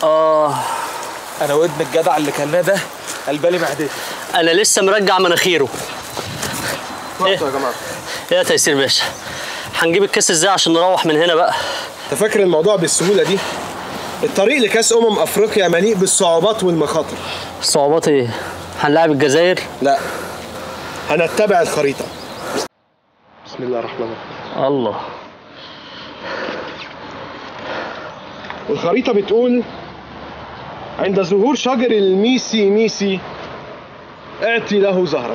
اه انا ودن الجدع اللي كلناه ده قلبالي معدتي انا لسه مرجع مناخيره يا جماعه إيه يا تيسير باشا هنجيب الكاس ازاي عشان نروح من هنا بقى انت فاكر الموضوع بالسهوله دي الطريق لكاس امم افريقيا مليء بالصعوبات والمخاطر صعوبات ايه هنلاعب الجزائر لا هنتبع الخريطه بسم الله الرحمن الرحيم الله والخريطه بتقول عند ظهور شجر الميسي ميسي اعطي له ظهرك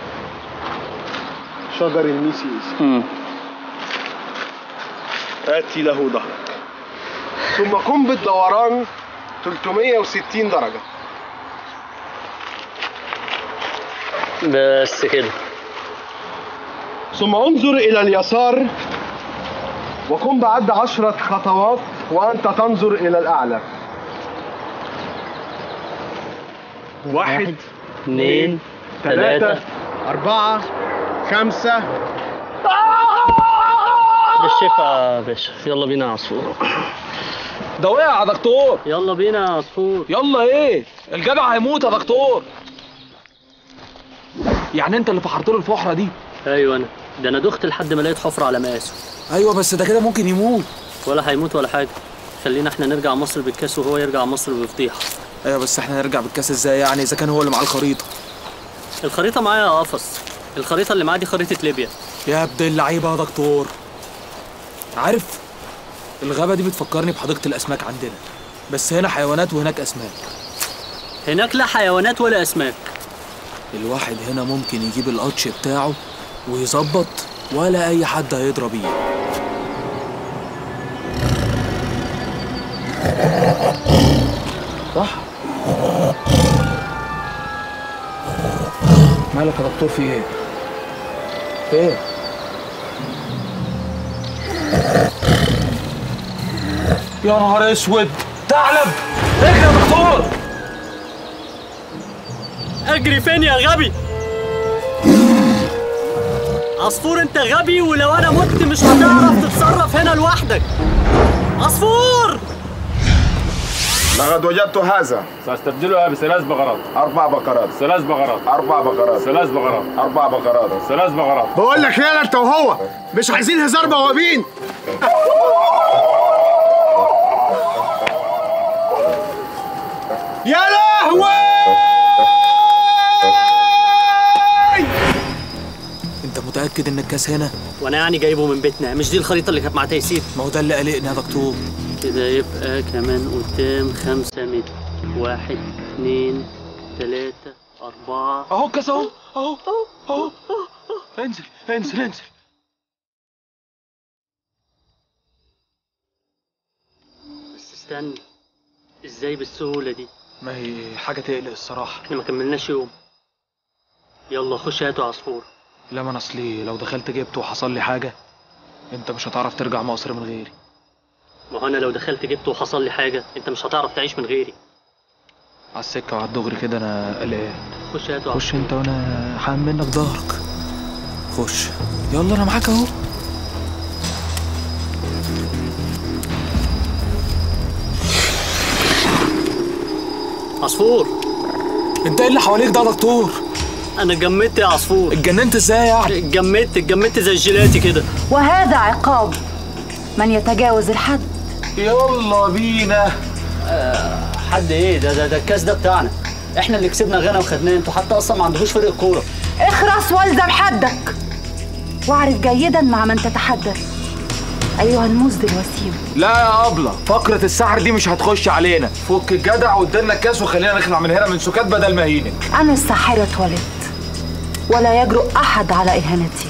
شجر الميسي ميسي امم اعطي له ظهرك ثم قم بالدوران 360 درجه بس كده ثم انظر إلى اليسار وقم بعد عشرة خطوات وأنت تنظر إلى الأعلى واحد اتنين ثلاثة تلاتة أربعة خمسة بالشفا يا باشا يلا بينا يا عصفور ده وقع يا دكتور يلا بينا يا عصفور يلا ايه الجدع هيموت يا دكتور يعني انت اللي فحرت له الفحره دي ايوه انا ده انا دخت لحد ما لقيت حفره على مقاسه ايوه بس ده كده ممكن يموت ولا هيموت ولا حاجه خلينا احنا نرجع مصر بالكاس وهو يرجع مصر بفضيحه ايوه بس احنا نرجع بالكاس ازاي يعني اذا كان هو اللي معاه الخريطه الخريطه معايا يا قفص الخريطه اللي معايا دي خريطه ليبيا يا ابن اللعيبه يا دكتور عارف الغابه دي بتفكرني بحديقه الاسماك عندنا بس هنا حيوانات وهناك اسماك هناك لا حيوانات ولا اسماك الواحد هنا ممكن يجيب القطش بتاعه ويظبط ولا اي حد هيضرب بيه صح مالك يا دكتور في ايه ايه يا نهار اسود ثعلب اجري يا دكتور اجري فين يا غبي عصفور انت غبي ولو انا مت مش هتعرف تتصرف هنا لوحدك عصفور لقد وجدت هذا سأستبدلها بثلاث بقرات أربع بقرات ثلاث بقرات أربع بقرات ثلاث بقرات أربع بقرات ثلاث بقرات بقول لك يالا أنت وهو مش عايزين هزار بوابين يا لهوي انت متاكد ان الكاس هنا وانا يعني جايبه من بيتنا مش دي الخريطه اللي كانت مع تيسير ما هو ده اللي قلقني يا دكتور كده يبقى كمان قدام خمسة متر واحد اتنين تلاتة أربعة اهو الكاس اهو اهو اهو انزل انزل انزل بس استنى ازاي بالسهولة دي ما هي حاجه تقلق الصراحه احنا ما كملناش يوم يلا خش هاتوا عصفور لا ما انا اصلي لو دخلت جبت وحصل لي حاجه انت مش هتعرف ترجع مصر من غيري ما هو انا لو دخلت جبت وحصل لي حاجة انت مش هتعرف تعيش من غيري على السكه وعلى الدغري كده انا قلقان خش هاتوا خش انت وانا هعمل منك ظهرك خش يلا انا معاك اهو عصفور انت ايه اللي حواليك ده يا دكتور انا اتجمدت يا عصفور اتجننت ازاي يعني اتجمدت اتجمدت زي الجيلاتي كده وهذا عقاب من يتجاوز الحد يلا بينا حد ايه ده ده ده الكاس ده بتاعنا احنا اللي كسبنا غانا وخدناه انتوا حتى اصلا ما عندكوش فرق كوره اخرس والزم حدك واعرف جيدا مع من تتحدث أيها المزد الوسيم لا يا ابله فقره السحر دي مش هتخش علينا فك الجدع وادينا الكاس وخلينا نخلع من هنا من سكات بدل ما هينك أنا الساحرة ولدت ولا يجرؤ أحد على إهانتي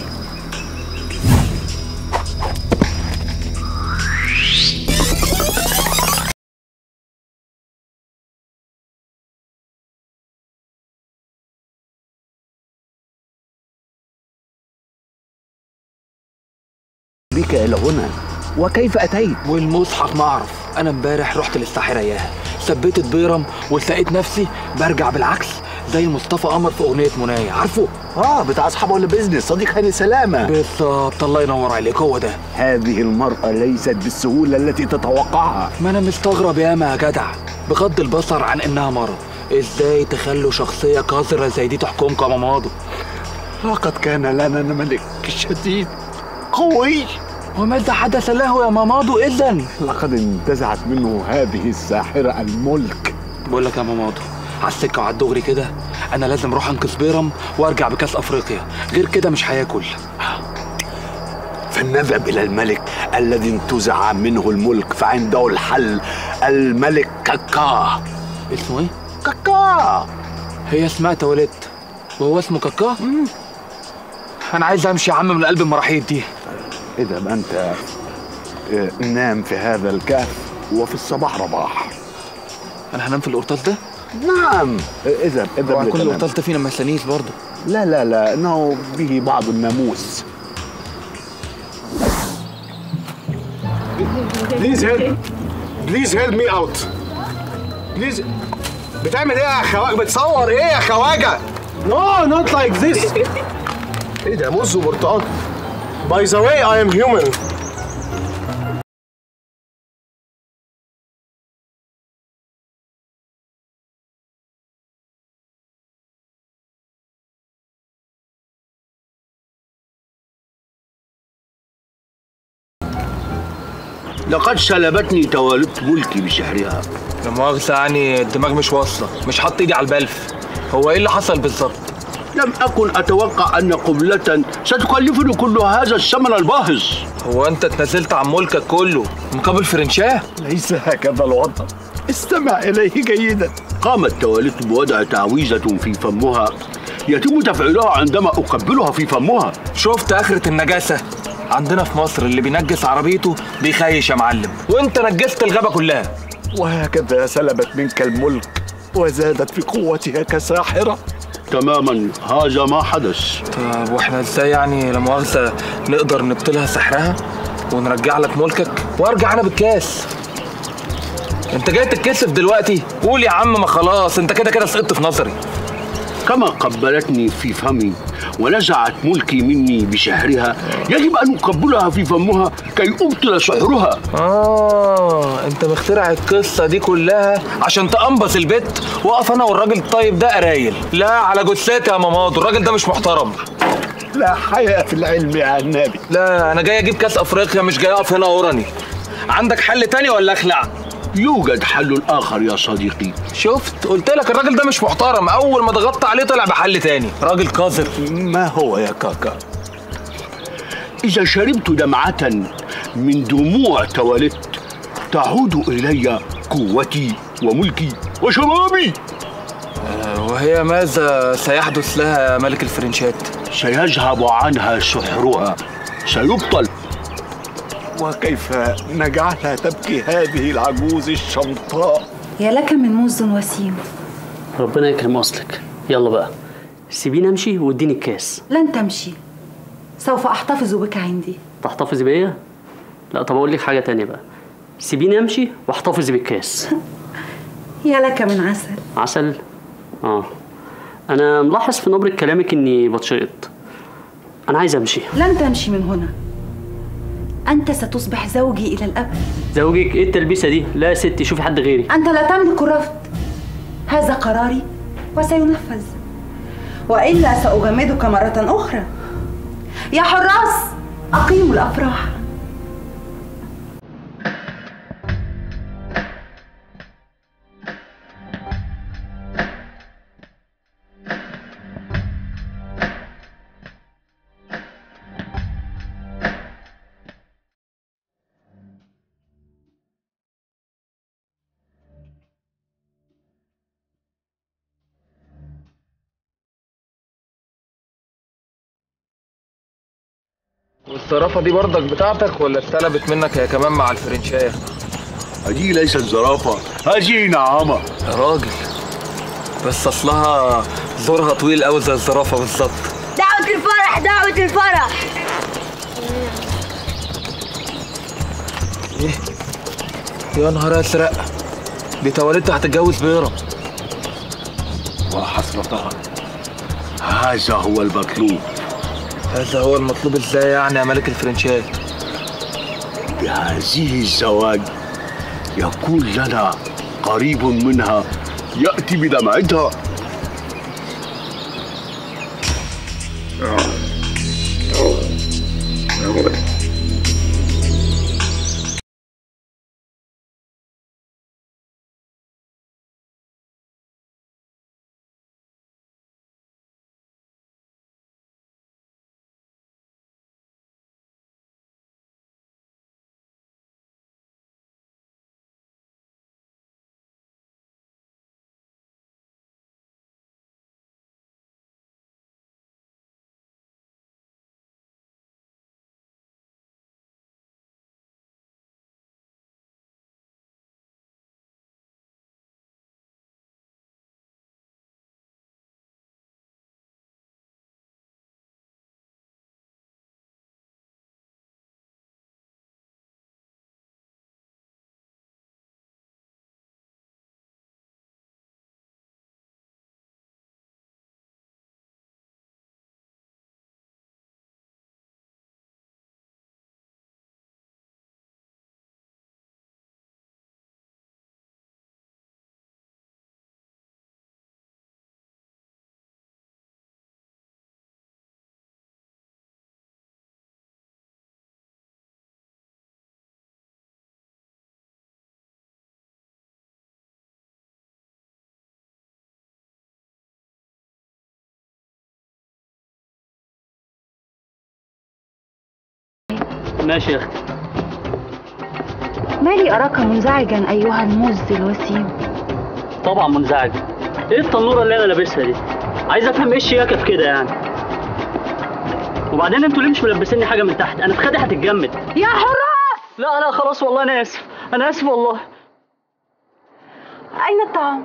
بك إلى هنا وكيف أتيت؟ والمصحف ما اعرف انا امبارح رحت للساحره اياها ثبتت بيرم ولقيت نفسي برجع بالعكس زي مصطفى قمر في اغنيه منايا عارفه آه بتاع أصحاب ولا بيزنس صديق هاني سلامة بالظبط الله ينور عليك هو ده هذه المرأة ليست بالسهولة التي تتوقعها ما انا مستغرب ياما يا جدع بغض البصر عن انها مرض ازاي تخلوا شخصيه قذره زي دي تحكمكم يا مامادو لقد كان لنا ملك شديد قوي وماذا حدث له يا مامادو اذا لقد انتزعت منه هذه الساحرة الملك بقول لك يا مامادو على السكه وعلى الدغري كده انا لازم اروح انقذ بيرم وارجع بكاس افريقيا غير كده مش هياكل فلنذهب إلى الملك الذي انتزع منه الملك فعنده الحل الملك كاكا اسمه ايه كاكا هي اسمها تواليت وهو اسمه كاكا انا عايز امشي يا عم من قلب المراحيض دي إذا ما أنت آه، نام في هذا الكهف وفي الصباح رباح انا هنام في القرطاس ده نعم اذهب اذهب طبعا كل لتنام. القرطاس ده فينا ما يسانيش برضه لا لا لا انه به بعض الناموس بليز هيلب بليز هيلب مي اوت بليز بتعمل ايه يا خواجه بتصور ايه يا خواجه نو نوت لايك ذس ايه ده موز وبرتقال باي ذا واي اي ام هيومن لقد سلبتني توالت ملكي بسحرها لا مؤاخذة يعني الدماغ مش واصلة مش حاطط ايدي على البلف هو ايه اللي حصل بالظبط؟ لم أكن أتوقع أن قبلة ستكلفني كل هذا الثمن الباهظ هو انت اتنازلت عن ملكك كله مقابل فرنشاه؟ ليس هكذا الوضع استمع اليه جيدا قامت توالت بوضع تعويذة في فمها يتم تفعيلها عندما أقبلها في فمها شفت اخرة النجاسة؟ عندنا في مصر اللي بينجس عربيته بيخيش يا معلم وانت نجست الغابة كلها وهكذا سلبت منك الملك وزادت في قوتها كساحرة تماما هذا ما حدث طب واحنا ازاي يعني لا مؤاخذة نقدر نبطلها سحرها ونرجع لك ملكك وارجع انا بالكاس انت جاي تتكسف دلوقتي قول يا عم ما خلاص انت كده كده سقطت في نظري كما قبلتني في فمي ونزعت ملكي مني بسحرها يجب أن أقبلها في فمها كي أبطل سحرها اه انت مخترع القصه دي كلها عشان تقنبص البت واقف انا والراجل الطيب ده قرايل لا على جثتي يا مامادو الراجل ده مش محترم لا حياة في العلم يا عنابي لا انا جاي اجيب كاس افريقيا مش جاي اقف هنا اوراني عندك حل تاني ولا اخلع يوجد حل آخر يا صديقي شفت قلت لك الراجل ده مش محترم اول ما ضغطت عليه طلع بحل تاني راجل قذر ما هو يا كاكا إذا شربت دمعة من دموع توالت تعود إلي قوتي وملكي وشبابي وهي ماذا سيحدث لها يا ملك الفرنشات سيذهب عنها سحرها سيبطل وكيف نجعلها تبكي هذه العجوز الشمطاء يا لك من موز وسيم ربنا يكرم اصلك يلا بقى سيبيني امشي واديني الكاس لن تمشي سوف أحتفظ بك عندي تحتفظي بيا لا طب اقول لك حاجه تانية بقى سيبيني امشي واحتفظي بالكاس يا لك من عسل عسل اه انا ملاحظ في نبره كلامك اني بتشقط انا عايز امشي لن تمشي من هنا أنت ستصبح زوجي إلى الأبد زوجك ايه التلبيسه دي لا يا ستي شوفي حد غيري أنت لا تملك الرفض هذا قراري وسينفذ وإلا سأجمدك مرة أخرى يا حراس أقيموا الأفراح والصرافه دي برضك بتاعتك ولا اتسلبت منك هي كمان مع الفرنشاه هذه ليست زرافة هذه نعامة يا راجل بس اصلها زورها طويل قوي زي الزرافه بالظبط دعوة الفرح دعوة الفرح يا نهار ازرق دي تواليت هتتجوز بيرة وحسرتها هذا هو المطلوب هذا هو المطلوب ازاي يعني يا ملك الفرنشات بهذه الزواج يكون لنا قريب منها يأتي بدمعتها ماشي يا اختي مالي أراك منزعجا أيها المز الوسيم طبعا منزعج ايه التنوره اللي انا لابسها دي عايز افهم ايه الشياكه في كده يعني وبعدين انتوا ليه مش ملبسيني حاجه من تحت انا اتخدي هتتجمد يا حراس لا لا خلاص والله انا اسف انا اسف والله أين الطعام؟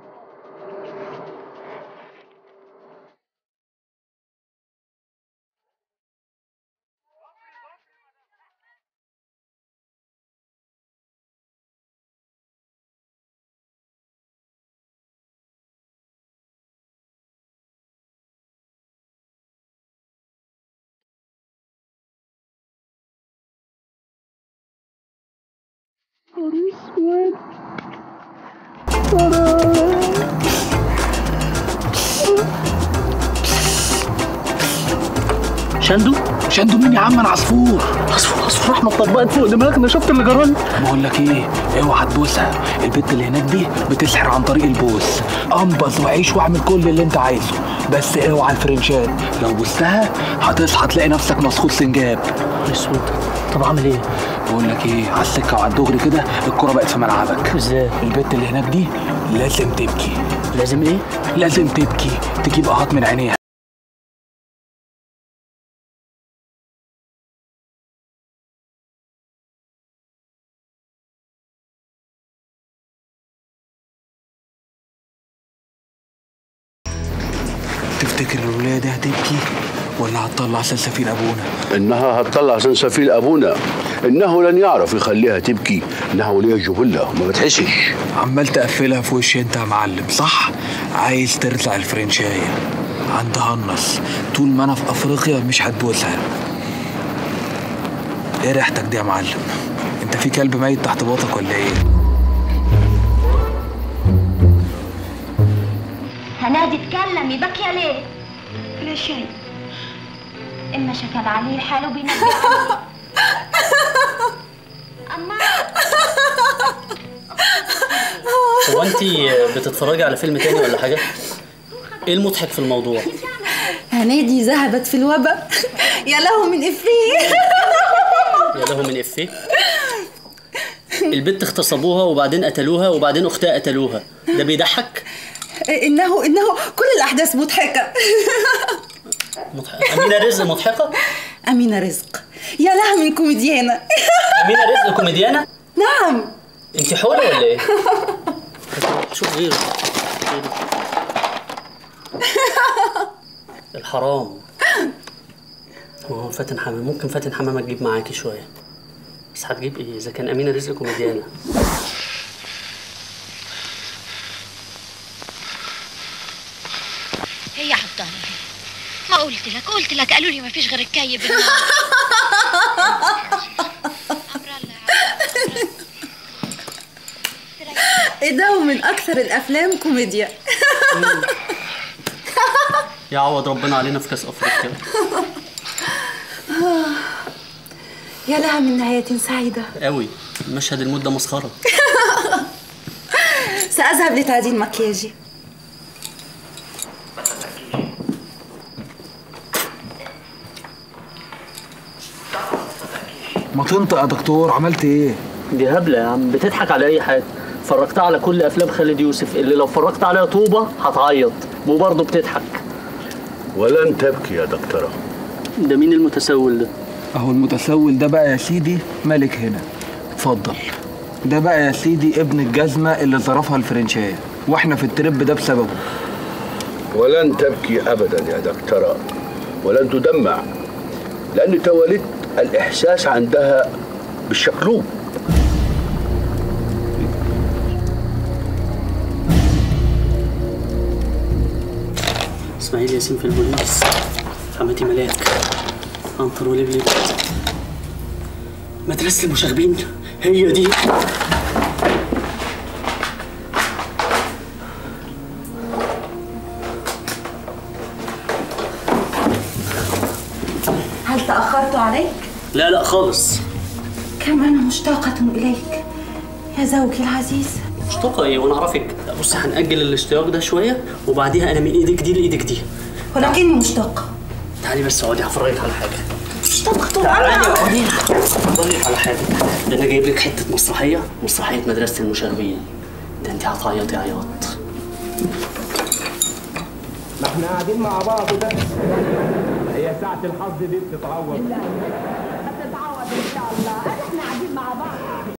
شندو شندو مين يا عم انا عصفور عصفور عصفور احمد طبقت فوق دماغنا شفت اللي جرالي بقول لك ايه اوعى تبوسها البت اللي هناك دي بتسحر عن طريق البوس انبذ وعيش واعمل كل اللي انت عايزه بس اوعى الفرنشات لو بوستها هتصحى تلاقي نفسك مسخوط سنجاب اسود طب اعمل ايه بقول لك ايه على السكه وعلى الدغري كده الكره بقت في ملعبك ازاي البت اللي هناك دي لازم تبكي لازم ايه لازم تبكي تجيب قهات من عينيها تفتكر الولايه دي هتبكي ولا هتطلع سلسفيل ابونا إنها هتطلع سنسفيل أبونا إنه لن يعرف يخليها تبكي إنه ليه جبلة وما بتحسش عمال تقفلها في وشي انت يا معلم صح عايز ترزع الفرنشايه عند هنص طول ما انا في افريقيا مش هتبوسها ايه ريحتك دي يا معلم انت في كلب ميت تحت باطك ولا ايه هنادي اتكلم يبكي ليه؟ لا شيء إما شكل عليه حاله بينبه عليه أما هو انت بتتفرجي على فيلم تاني ولا حاجه ايه المضحك في الموضوع هنادي ذهبت في الوباء يا له من افيه يا له من افيه البت اغتصبوها وبعدين قتلوها وبعدين اختها قتلوها ده بيضحك انه انه كل الاحداث مضحكه مضحك. امينه رزق مضحكه امينه رزق يا لها من كوميديانه امينه رزق كوميديانه نعم انت حوله ولا ايه شوف غيره الحرام هو فاتن حمامه ممكن فاتن حمامه تجيب معاكي شويه بس هتجيب ايه اذا كان امينه رزق كوميديانه هي يا عبد الله ما قلت لك قلت لك قالوا لي ما فيش غير الكي بالنار جيدة ومن أكثر الأفلام كوميديا يعوض ربنا علينا في كاس افريقيا يا لها من نهاية سعيدة قوي مشهد المده مسخره سأذهب لتعديل مكياجي ما تنطق يا دكتور عملت ايه دي هبله يا عم بتضحك على اي حاجه فرجتها على كل افلام خالد يوسف اللي لو فرجت عليها طوبه هتعيط وبرضه بتضحك ولن تبكي يا دكتورة ده مين المتسول ده اهو المتسول ده بقى يا سيدي ملك هنا اتفضل ده بقى يا سيدي ابن الجزمة اللي ظرفها الفرنشاية واحنا في الترب ده بسببه ولن تبكي أبدا يا دكتورة ولن تدمع لأن تواليت الإحساس عندها بالشقلوب اسماعيل ياسين في البوليس حماتي ملاك عنتر ولبلب مدرسة المشاغبين هي دي هل تأخرت عليك؟ لا لا خالص كم أنا مشتاقة إليك يا زوجي العزيز مشتاقة ايه وانا اعرفك بص هنأجل الاشتياق ده شوية وبعديها انا من ايدك دي لايدك دي ولكني مشتاقة تعالي بس اقعدي هفرجك على حاجة مشتاقة تعالي أنا اقعدي هفرجك على حاجة ده انا جايب لك حتة مسرحية مسرحية مدرسة المشاغبين ده انت هتعيطي عياط ما احنا قاعدين مع بعض ده هي ساعة الحظ دي بتتعوض هتتعوض ان شاء الله احنا قاعدين مع بعض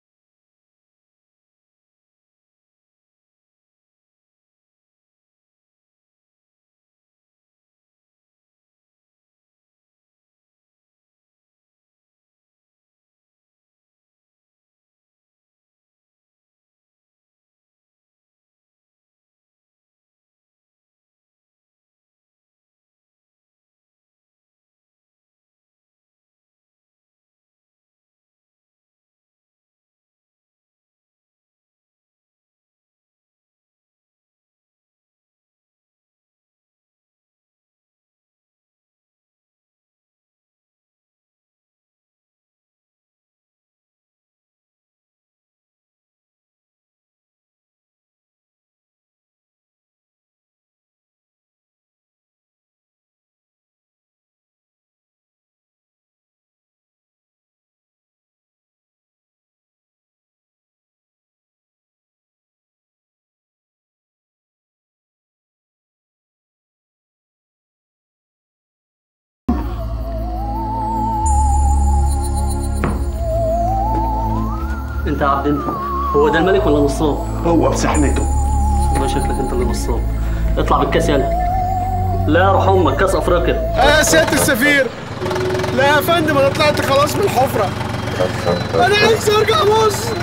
انت يا عبد انت هو ده الملك ولا نصاب؟ هو بسحنته والله شكلك انت اللي نصاب اطلع بالكاس يلا لا يا روح امك كاس افريقيا يا سيادة السفير لا يا فندم انا طلعت خلاص من الحفرة انا عايز ارجع مصر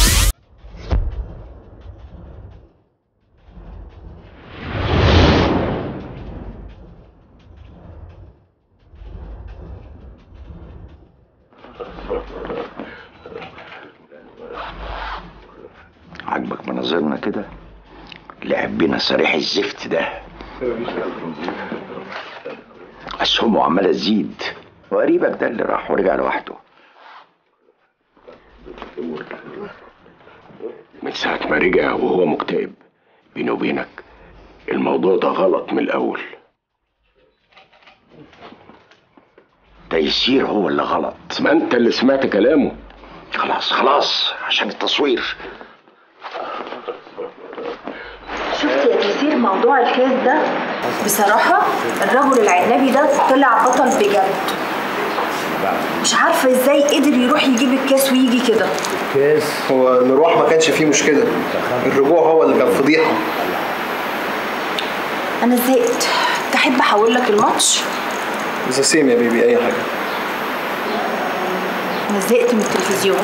عاجبك مناظرنا كده لعب بينا صريح الزفت ده اسهمه عماله تزيد وقريبك ده اللي راح ورجع لوحده من ساعة ما رجع وهو مكتئب بيني وبينك الموضوع ده غلط من الأول تيسير هو اللي غلط ما انت اللي سمعت كلامه خلاص خلاص عشان التصوير شفت يا كثير موضوع الكاس ده بصراحة الرجل العنابي ده طلع بطل بجد مش عارفة ازاي قدر يروح يجيب الكاس ويجي كده كاس هو المروح ما كانش فيه مشكلة الرجوع هو اللي كان فضيحة انا زهقت تحب احول لك الماتش ذا سيم يا بيبي اي حاجة انا زهقت من التلفزيون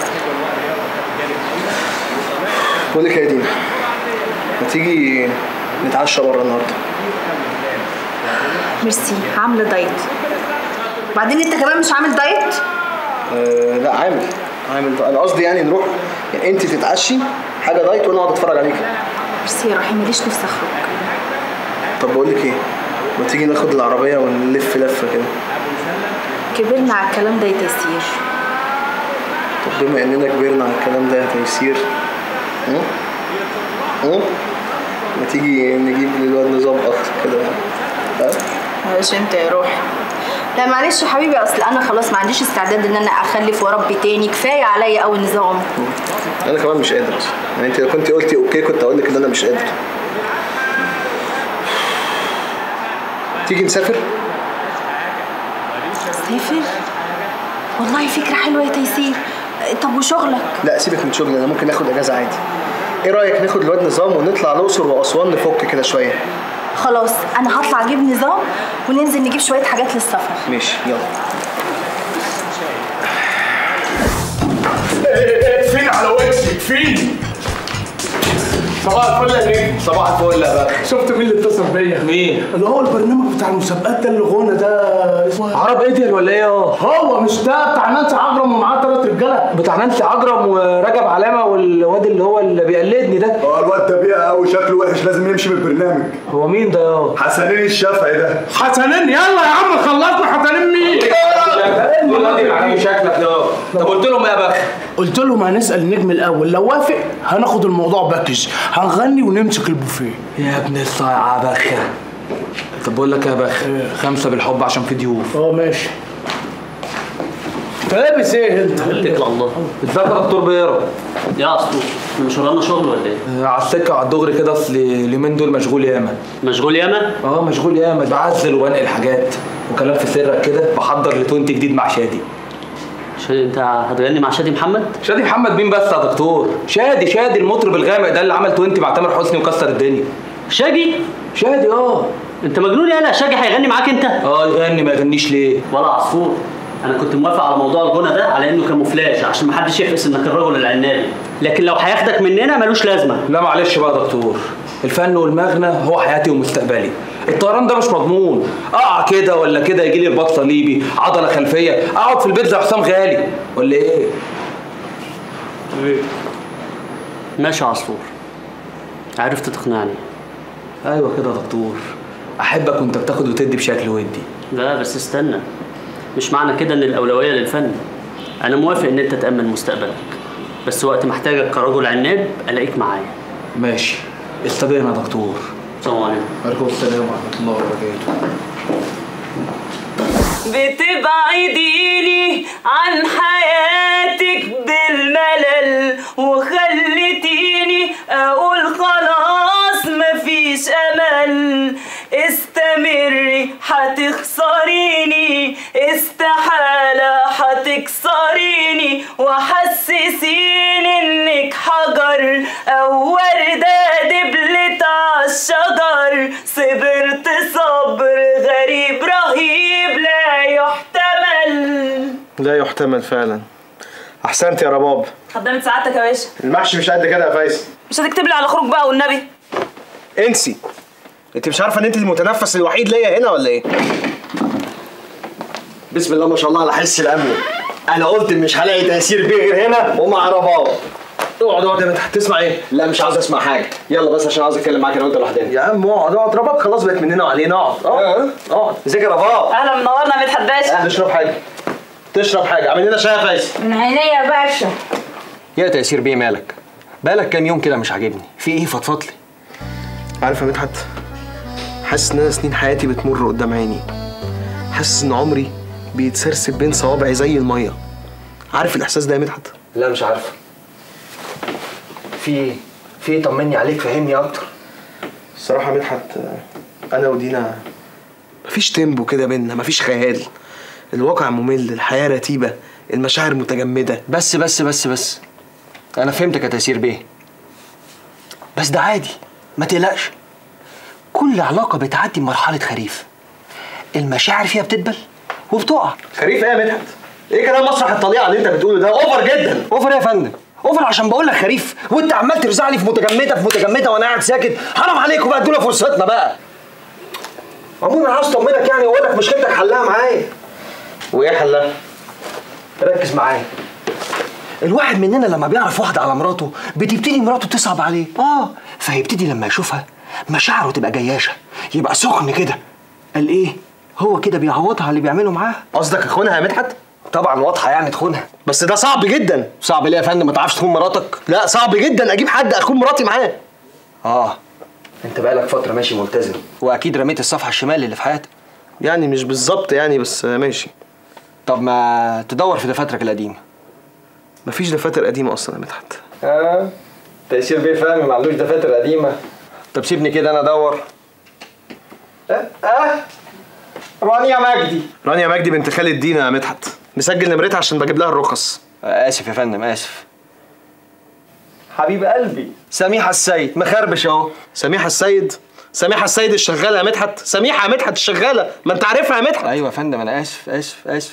بقول لك يا دينا ما تيجي نتعشى بره النهارده ميرسي عاملة دايت بعدين انت كمان مش عامل دايت آه لا عامل عامل انا قصدي يعني نروح يعني انت تتعشي حاجه دايت وانا اقعد اتفرج عليك ميرسي يا روحي ماليش نفسي اخرج طب بقول لك ايه ما تيجي ناخد العربيه ونلف لفه كده كبرنا على الكلام ده يا تيسير طب بما اننا كبرنا على الكلام ده يا تيسير ها؟ ها؟ ما تيجي نجيب للواد نظام اكتر كده ها؟ معلش انت يا روحي لا معلش يا حبيبي اصل انا خلاص ما عنديش استعداد ان انا اخلف واربي تاني كفايه عليا قوي نظام انا كمان مش قادر اصلا يعني انت لو كنت قلتي اوكي كنت اقول لك ان انا مش قادر تيجي نسافر سافر والله فكره حلوه يا تيسير طب وشغلك لا سيبك من شغل انا ممكن اخد اجازه عادي ايه رايك ناخد الواد نظام ونطلع الاقصر واسوان نفك كده شويه خلاص انا هطلع اجيب نظام وننزل نجيب شويه حاجات للسفر ماشي يلا فين على وشك فين صباح الفل يا نجم صباح الفل يا بخ شفت مين اللي اتصل بيا مين؟ اللي هو البرنامج بتاع المسابقات ده اللي غنى ده اسمه عرب ايديال ولا ايه اه؟ هو مش ده بتاع نانسي عجرم ومعاه ثلاث رجاله بتاع نانسي عجرم ورجب علامه والواد اللي هو اللي بيقلدني ده اه الواد ده بيئة قوي شكله وحش لازم يمشي من البرنامج هو مين ده يا حسنين الشافعي ده حسنين يلا يا عم خلصنا حسنين مين شكلك ده طب قلت لهم ايه يا بخ؟ قلت لهم هنسال النجم الاول لو وافق هناخد الموضوع باكج هنغني ونمسك البوفيه يا ابن الصايعه بخ طب بقول لك إيه يا بخ خمسه بالحب عشان في ضيوف اه ماشي انت لابس ايه انت؟ اتكل على الله ازيك يا دكتور بيرة يا عصفور احنا مش ورانا شغل ولا ايه؟ على السكه وعلى الدغري كده اصل اليومين دول مشغول ياما مشغول ياما؟ اه مشغول ياما بعزل وبنقل حاجات وكلام في سرك كده بحضر لتونتي جديد مع شادي شادي انت هتغني مع شادي محمد؟ شادي محمد مين بس يا دكتور شادي شادي المطرب الغامق ده اللي عمل توينتي مع تامر حسني وكسر الدنيا شادي؟ شادي اه انت مجنون يالا شادي هيغني معاك انت؟ اه يغني ما يغنيش ليه ولا عصفور انا كنت موافق على موضوع الغنى ده على انه كاموفلاج عشان محدش يفقس انك الرجل العنابي لكن لو هياخدك مننا ملوش لازمه لا معلش بقى يا دكتور الفن والمغنى هو حياتي ومستقبلي الطيران ده مش مضمون اقع كده ولا كده يجي لي رباط صليبي عضله خلفيه اقعد في البيت زي حسام غالي ولا ايه ماشي يا عصفور عرفت تقنعني ايوه كده يا دكتور احبك وانت بتاخد وتدي بشكل ودي لا بس استنى مش معنى كده ان الاولويه للفن انا موافق ان انت تامن مستقبلك بس وقت ما احتاجك كرجل عناب الاقيك معايا ماشي استبقنا يا دكتور السلام عليكم عليكم السلام ورحمه الله وبركاته بتبعديني عن حياتك بالملل وخلتيني اقول خلاص مفيش امل استمري هتخسريني استحالة هتكسريني وحسسيني انك حجر او وردة دبلت عالشجر صبرت صبر غريب رهيب لا يحتمل لا يحتمل فعلا احسنت يا رباب خدامة سعادتك يا باشا المحشي مش قد كده يا فايز مش هتكتب لي على خروج بقى والنبي انسي انت مش عارفه ان انت المتنفس الوحيد ليا هنا ولا ايه بسم الله ما شاء الله على حس الامن انا قلت مش هلاقي تاثير بيه غير هنا ومع رباب اقعد اقعد يا مدحت تسمع ايه؟ لا مش عاوز اسمع حاجه يلا بس عشان عاوز اتكلم معاك انا وانت لوحدنا يا عم اقعد اقعد رباب خلاص بقت مننا وعلينا اقعد اقعد اقعد ازيك يا رباب اهلا منورنا مدحت باشا تشرب حاجه تشرب حاجه اعمل لنا شاي يا فايز من عينيا يا باشا يا تأثير بيه مالك بقالك كام يوم كده مش عاجبني في ايه فضفض لي عارف يا مدحت حاسس ان انا سنين حياتي بتمر قدام عيني حاسس ان عمري بيتسرسب بين صوابعي زي الميه عارف الاحساس ده يا مدحت لا مش عارفه في ايه في ايه طمني عليك فهمني اكتر الصراحه يا مدحت انا ودينا مفيش تيمبو كده بينا مفيش خيال الواقع ممل الحياه رتيبه المشاعر متجمده بس بس بس بس انا فهمتك يا تأثير بيه بس ده عادي ما تقلقش كل علاقة بتعدي بمرحلة خريف المشاعر فيها بتدبل وبتقع خريف ايه يا مدحت؟ ايه كلام مسرح الطليعه اللي انت بتقوله ده اوفر جدا اوفر يا فندم اوفر عشان بقول لك خريف وانت عمال ترزع لي في متجمده في متجمده وانا قاعد ساكت حرام عليكم بقى ادونا فرصتنا بقى عموما عاوز اطمنك يعني واقول لك مشكلتك حلها معايا وايه حلها؟ ركز معايا الواحد مننا لما بيعرف واحده على مراته بتبتدي مراته تصعب عليه اه فيبتدي لما يشوفها مشاعره تبقى جياشه يبقى سخن كده قال ايه هو كده بيعوضها على اللي بيعمله معاها قصدك اخونها يا مدحت طبعا واضحه يعني تخونها بس ده صعب جدا صعب ليه يا فندم ما تعرفش تخون مراتك لا صعب جدا اجيب حد اخون مراتي معاه اه انت بقالك فتره ماشي ملتزم واكيد رميت الصفحه الشمال اللي في حياتك يعني مش بالظبط يعني بس ماشي طب ما تدور في دفاترك القديمه مفيش دفاتر قديمه اصلا يا مدحت اه تيسير بيه فهمي ما عندوش دفاتر قديمه طب سيبني كده انا ادور اه اه رانيا مجدي رانيا مجدي بنت خالد دينا يا مدحت مسجل نمرتها عشان بجيب لها الرخص اسف يا فندم اسف حبيب قلبي سميحه السيد مخربش اهو سميحه السيد سميحه السيد الشغاله يا مدحت سميحه يا مدحت الشغاله ما انت عارفها يا مدحت ايوه يا فندم انا اسف اسف اسف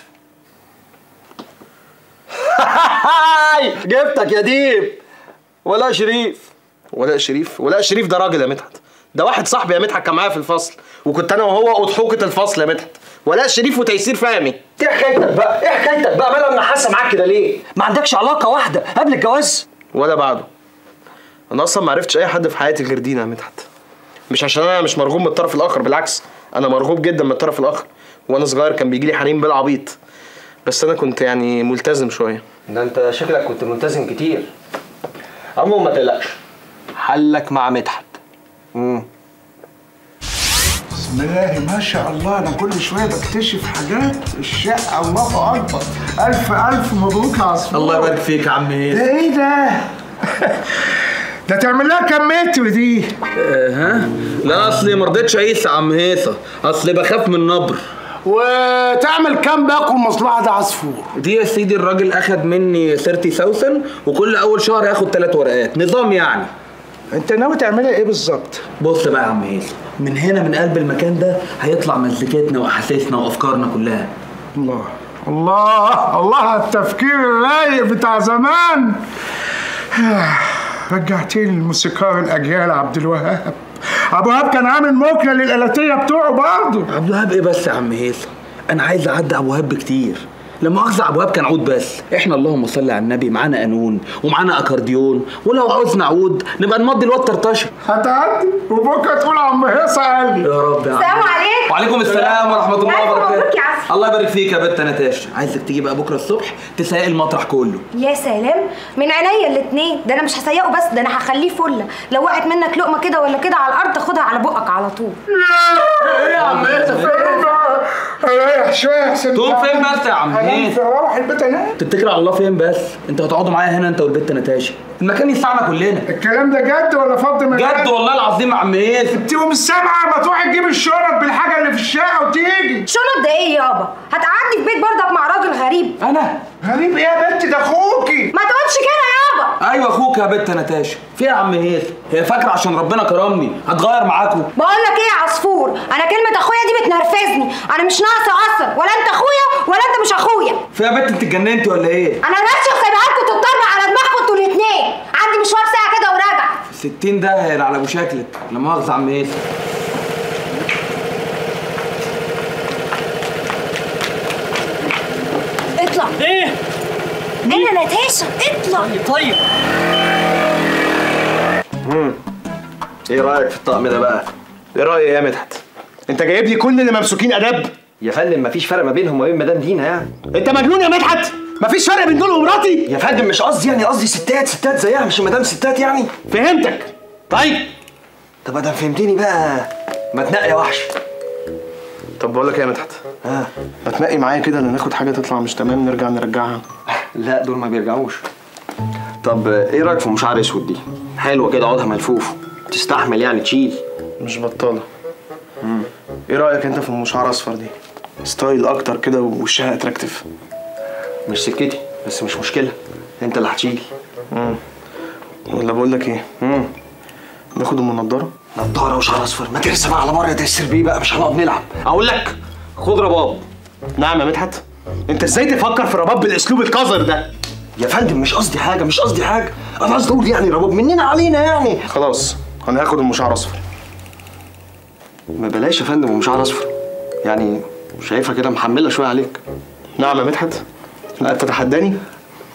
جبتك يا ديب ولا شريف ولاء شريف ولاء شريف ده راجل يا مدحت ده واحد صاحبي يا مدحت كان معايا في الفصل وكنت انا وهو اضحوكه الفصل يا مدحت ولاء شريف وتيسير فهمي ايه حكايتك بقى ايه حكايتك بقى مالها منحاسه معاك كده ليه ما عندكش علاقه واحده قبل الجواز ولا بعده انا اصلا ما عرفتش اي حد في حياتي غير دينا يا مدحت مش عشان انا مش مرغوب من الطرف الاخر بالعكس انا مرغوب جدا من الطرف الاخر وانا صغير كان بيجي لي حريم بالعبيط بس انا كنت يعني ملتزم شويه ده انت شكلك كنت ملتزم كتير عموما ما تقلقش حلك مع مدحت امم بسم الله ما شاء الله انا كل شويه بكتشف حاجات الشقه الله اكبر الف الف مبروك يا عصفور الله يبارك فيك يا عم ده هيثم ايه ده ده تعمل لها كام متر دي آه، ها لا اصلي ما رضيتش اقيس يا عم هيثم اصلي بخاف من النبر وتعمل كام باكو المصلحه ده عصفور دي يا سيدي الراجل اخد مني 30000 وكل اول شهر ياخد ثلاث ورقات نظام يعني انت ناوي تعملها ايه بالظبط بص بقى يا عم هيثم من هنا من قلب المكان ده هيطلع مزيكتنا واحاسيسنا وافكارنا كلها الله الله الله على التفكير الرايق بتاع زمان رجعتني للموسيقار الاجيال عبد الوهاب ابو وهاب كان عامل موكله للالاتيه بتوعه برضه عبد الوهاب ايه بس يا عم هيثم انا عايز اعدي ابو وهاب بكتير لما مؤاخذة ابو وهاب كان عود بس احنا اللهم صل على النبي معانا قانون ومعانا اكارديون ولو عاوزنا عود نبقى نمضي الواد طرطشه هتعدي وبكره تقول عم هيصه قال لي يا رب يا عم السلام عليكم وعليكم السلام ورحمه الله ألف مبروك وبركاته يا عسل. الله يبارك فيك يا بنت نتاشا عايزك تيجي بقى بكره الصبح تسايق المطرح كله يا سلام من عينيا الاتنين ده انا مش هسيقه بس ده انا هخليه فله لو وقعت منك لقمه كده ولا كده على الارض تاخدها على بقك على طول ايه يا عم هيصه فين بقى ريح شويه يا حسين تقوم فين بس يا عم هنام هيثم في روح البيت انام تتكل على الله فين بس انت هتقعدوا معايا هنا انت والبنت نتاشا المكان يسعنا كلنا الكلام ده جد ولا فض من جد والله العظيم يا عم هيثم انت مش سامعه ما تروحي تجيب الشنط بالحاجه اللي في الشقه وتيجي شنط ده ايه يابا هتقعدني في بيت برضك مع راجل غريب انا غريب ايه يا بنتي ده اخوكي ما تقولش كده يابا ايوه اخوك يا بنت نتاشا في إيه يا عم هيثم هي فاكره عشان ربنا كرمني هتغير معاكم بقول لك ايه يا عصفور انا كلمه اخويا دي بتنرفزني انا مش ناقصه اصلا ولا انت اخويا ولا انت مش اخويا في يا بنت انت اتجننتي ولا ايه انا ماشيه وسايبها لكم تضطروا على دماغكم انتوا الاثنين عندي مشوار ساعه كده وراجع 60 ده هي على ابو شكلك لا مؤاخذه يا عم هيثم اطلع ايه انا نتاشا اطلع طيب ايه رايك في الطقم ده بقى ايه رايك يا مدحت انت جايب لي كل اللي ممسوكين اداب يا فندم مفيش فرق ما بينهم وبين مدام دينا يعني انت مجنون يا مدحت مفيش فرق بين دول ومراتي يا فندم مش قصدي يعني قصدي ستات ستات زيها مش مدام ستات يعني فهمتك طيب طب ادام فهمتني بقى ما تنقي يا وحش طب بقول لك ايه يا مدحت اه ما تنقي معايا كده اللي ناخد حاجه تطلع مش تمام نرجع نرجعها لا دول ما بيرجعوش طب ايه رايك في مشعر اسود دي حلوه كده عودها ملفوف تستحمل يعني تشيل مش بطاله ايه رايك انت في ام شعر اصفر دي ستايل اكتر كده ووشها اتراكتيف مش سكتي بس مش مشكله انت اللي هتشيل امم ولا بقول لك ايه امم ناخد ام النضاره نضاره وشعر اصفر ما ترسم على بره تسر بيه بقى مش هنقعد نلعب اقول لك خد رباب نعم يا مدحت انت ازاي تفكر في رباب بالاسلوب القذر ده يا فندم مش قصدي حاجه مش قصدي حاجه انا قصدي اقول يعني رباب مننا علينا يعني خلاص انا هاخد ام شعر اصفر ما بلاش يا فندم ومشعر اصفر يعني شايفها كده محمله شويه عليك نعم يا مدحت انت بتتحداني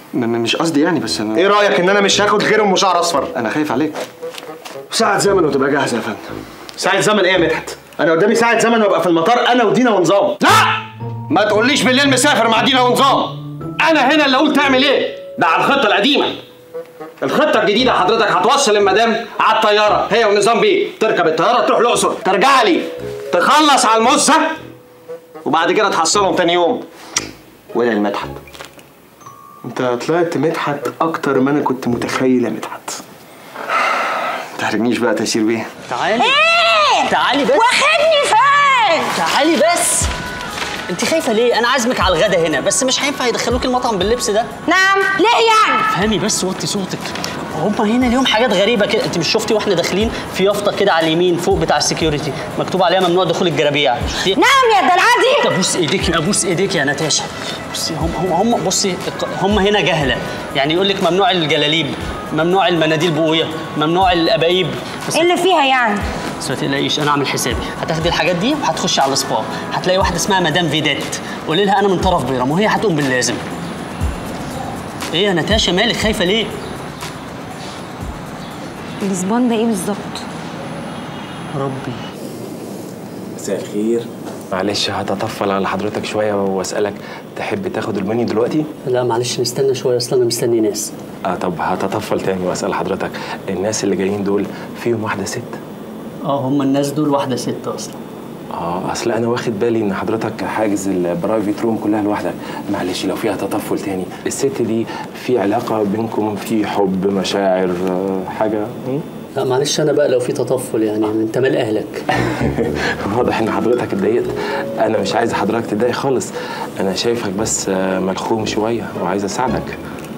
م- م- مش قصدي يعني بس انا ايه رايك ان انا مش هاخد غيرهم وشعر اصفر انا خايف عليك ساعة زمن وتبقى جاهزة يا فندم ساعة زمن ايه يا مدحت؟ أنا قدامي ساعة زمن وأبقى في المطار أنا ودينا ونظام لا ما تقوليش بالليل مسافر مع دينا ونظام انا هنا اللي اقول تعمل ايه ده على الخطه القديمه الخطه الجديده حضرتك هتوصل المدام على الطياره هي ونظام بيه تركب الطياره تروح الاقصر ترجع لي تخلص على المزه وبعد كده تحصلهم تاني يوم ولا المدحت أنت طلعت مدحت أكتر ما أنا كنت متخيل يا مدحت تحرجنيش بقى تيسير بيه تعالي ايه تعالي بس واخدني فين تعالي بس انت خايفه ليه انا عازمك على الغدا هنا بس مش هينفع يدخلوك المطعم باللبس ده نعم ليه يعني فهمي بس وطي صوتك هما هنا اليوم حاجات غريبه كده انت مش شفتي واحنا داخلين في يافطه كده على اليمين فوق بتاع السكيورتي مكتوب عليها ممنوع دخول الجرابيع شفتي نعم يا دلعادي ابوس ايديك ابوس ايديك يا نتاشا بصي هم هم هم بصي هم هنا جهله يعني يقول لك ممنوع الجلاليب ممنوع المناديل بقويه ممنوع الابايب بس ايه اللي فيها يعني بس ما تقلقيش انا عامل حسابي هتاخدي الحاجات دي وهتخشي على السبا هتلاقي واحده اسمها مدام فيدات قولي لها انا من طرف بيرم وهي هتقوم باللازم ايه يا نتاشا مالك خايفه ليه الزبون ده ايه بالظبط ربي مساء الخير معلش هتطفل على حضرتك شويه واسالك تحب تاخد المنيو دلوقتي لا معلش نستنى شويه اصل انا مستني ناس اه طب هتطفل تاني واسال حضرتك الناس اللي جايين دول فيهم واحده ست اه هم الناس دول واحده ست اصلا اه اصل انا واخد بالي ان حضرتك حاجز البرايفت روم كلها لوحدك معلش لو فيها تطفل تاني الست دي في علاقه بينكم في حب مشاعر آه، حاجه م? لا معلش انا بقى لو في تطفل يعني انت مال اهلك واضح ان حضرتك اتضايقت انا مش عايز حضرتك تتضايق خالص انا شايفك بس آه، ملخوم شويه وعايز اساعدك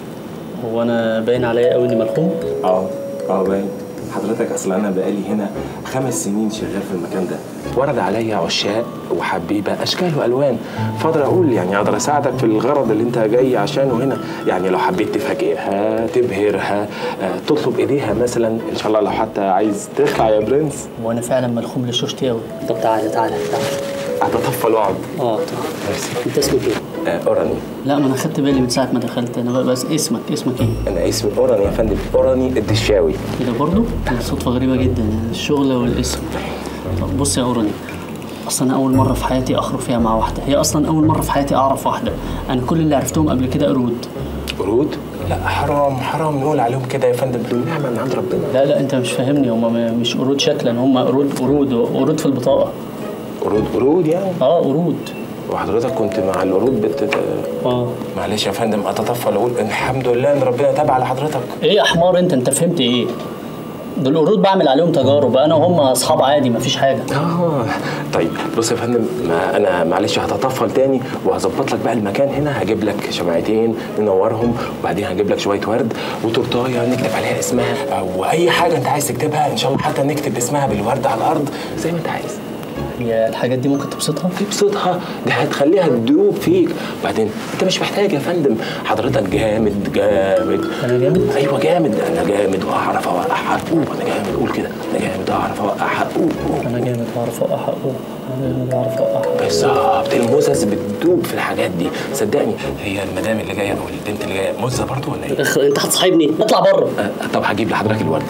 هو انا باين عليا قوي اني ملخوم اه اه باين حضرتك اصل انا بقالي هنا خمس سنين شغال في المكان ده ورد عليا عشاق وحبيبه اشكال والوان فاقدر اقول يعني اقدر اساعدك في الغرض اللي انت جاي عشانه هنا يعني لو حبيت تفاجئها تبهرها آه، تطلب ايديها مثلا ان شاء الله لو حتى عايز تخلع يا برنس وانا فعلا ملخوم لشوشتي قوي طب تعالى تعالى تعالى هتطفل واقعد اه طب ميرسي انت اسمك ايه؟ آه، اوراني لا ما انا خدت بالي من ساعه ما دخلت انا بقى بس اسمك اسمك ايه؟ انا اسمي اوراني يا فندم اوراني الدشاوي كده برضو؟ دي صدفه غريبه جدا يعني الشغل والاسم طب بص يا اوراني اصلا انا اول مره في حياتي اخرج فيها مع واحده هي اصلا اول مره في حياتي اعرف واحده انا كل اللي عرفتهم قبل كده قرود قرود؟ لا حرام حرام نقول عليهم كده يا فندم دول نعمه من عند ربنا لا لا انت مش فاهمني هم مش قرود شكلا هم قرود قرود قرود في البطاقه قرود قرود يعني اه قرود وحضرتك كنت مع القرود بت اه معلش معلش يا فندم اتطفل اقول الحمد لله ان ربنا تاب على حضرتك ايه يا حمار انت انت فهمت ايه دول قرود بعمل عليهم تجارب انا وهم اصحاب عادي مفيش حاجه اه طيب بص يا فندم ما انا معلش هتطفل تاني وهظبط لك بقى المكان هنا هجيب لك شمعتين ننورهم وبعدين هجيب لك شويه ورد وتورتايه نكتب عليها اسمها او اي حاجه انت عايز تكتبها ان شاء الله حتى نكتب اسمها بالورد على الارض زي ما انت عايز هي الحاجات دي ممكن تبسطها؟ تبسطها ده هتخليها تدوب فيك بعدين انت مش محتاج يا فندم حضرتك جامد جامد انا جامد؟ ايوه جامد انا جامد واعرف اوقع حقوق انا جامد قول كده انا جامد واعرف اوقع حقوق انا جامد واعرف اوقع حقوق انا جامد واعرف اوقع حقوق بالظبط المزز بتدوب في الحاجات دي صدقني هي المدام اللي جايه او البنت اللي جايه مزه برضه ولا ايه؟ اخ انت هتصاحبني اطلع بره آه طب هجيب لحضرتك الورده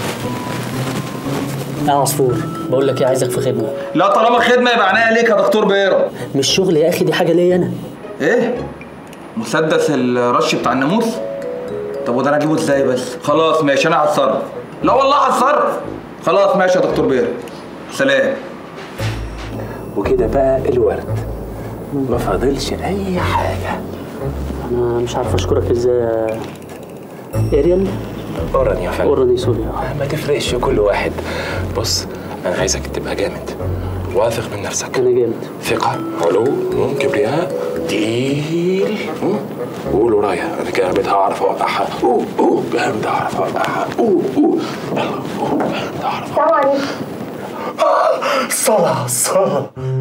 يا عصفور بقول لك ايه عايزك في خدمه لا طالما خدمه يبقى عينيا ليك يا دكتور بيرة مش شغل يا اخي دي حاجه ليا انا ايه مسدس الرش بتاع الناموس طب وده انا اجيبه ازاي بس خلاص ماشي انا هتصرف لا والله هتصرف خلاص ماشي يا دكتور بيرة سلام وكده بقى الورد ما فاضلش اي حاجه انا مش عارف اشكرك ازاي يا اريال اورن يا فندم اورن سوري ما تفرقش كل واحد بص انا عايزك تبقى جامد واثق من نفسك انا جامد ثقة علو مم، كبرياء تقيل مم. قول ورايا انا جامد هعرف اوقعها اوه اوه جامد هعرف اوقعها اوه اوه يلا اوه جامد هعرف السلام عليكم صلاة صلاة